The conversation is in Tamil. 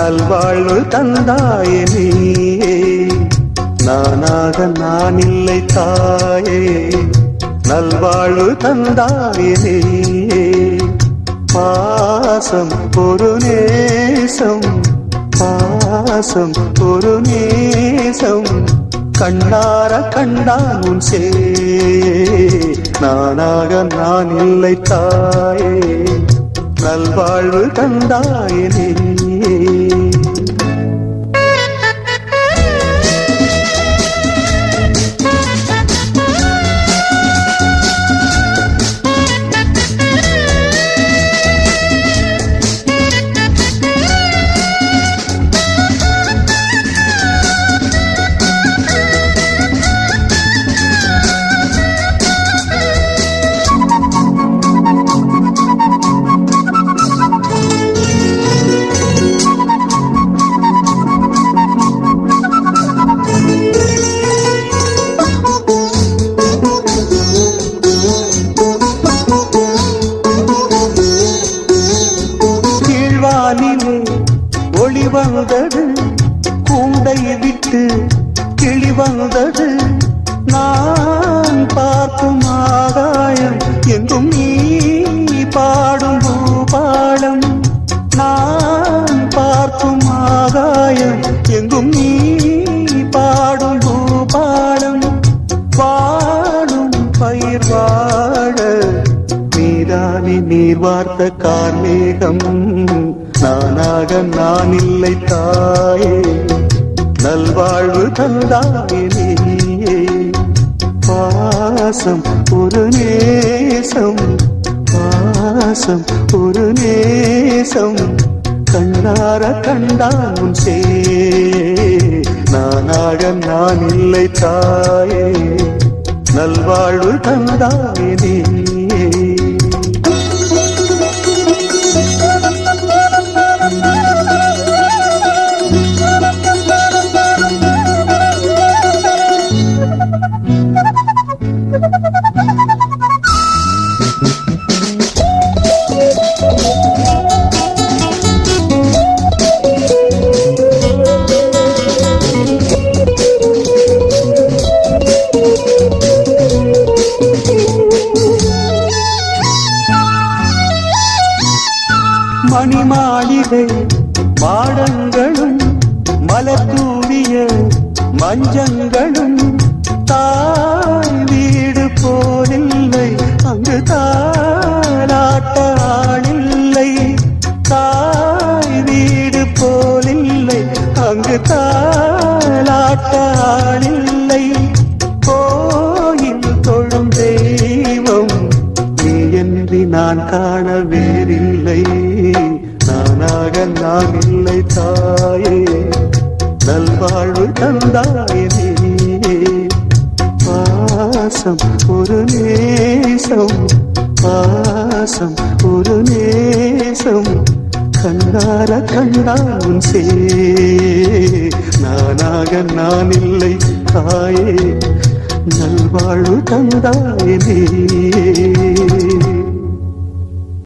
நல்வாழ்வு தந்தாயே நீயே நானாக நான் இல்லை தாயே நல்வாழ்வு தந்தாயே நீயே பாசம் ஒரு நேசம் பாசம் ஒரு நேசம் கண்ணார கண்டான் உன் சே நானாக நான் இல்லை தாயே நல்வாழ்வு தந்தாயே நீயே கீழ்வானிலே ஒளி வந்தது கூண்டை விட்டு கிளி வந்தது நான் பார்க்கும் ஆகாயம் எங்கும் நீ பாடும் பூபாலம் நான் பார்க்கும் ஆகாயம் எங்கும் நீ பாடும் பூபாலம் வாழும் பயிர் வாழ நீதானே நீர் வார்த்த கார்மேகம் நானாக நான் இல்லை தாயே நல்வாழ்வு தந்தாயே நீயே பாசம் ஒரு நேசம் பாசம் ஒரு நேசம் கண்ணார கண்டான் உன் சே நானாக நான் இல்லை தாயே நல்வாழ்வு தந்தாயே நீயே மணி மாளிகை மாடங்களும் மலர் தூவிய மஞ்சங்களும் தாய் வீடு போலில்லை அங்கு தாலாட்ட ஆளில்லை தாய் வீடு போலில்லை அங்கு தாலாட்ட ஆளில்லை கோயில் தொழும் தெய்வம் நீ என்று நான் காண வேறில்லை நானாக நான் இல்லை தாயே நல்வாழ்வு தந்தாயே நீயே பாசம் ஒரு நேசம் பாசம் ஒரு நேசம் கண்ணார கண்டான் உன் சே நானாக நான் இல்லை தாயே நல்வாழ்வு தந்தாயே நீ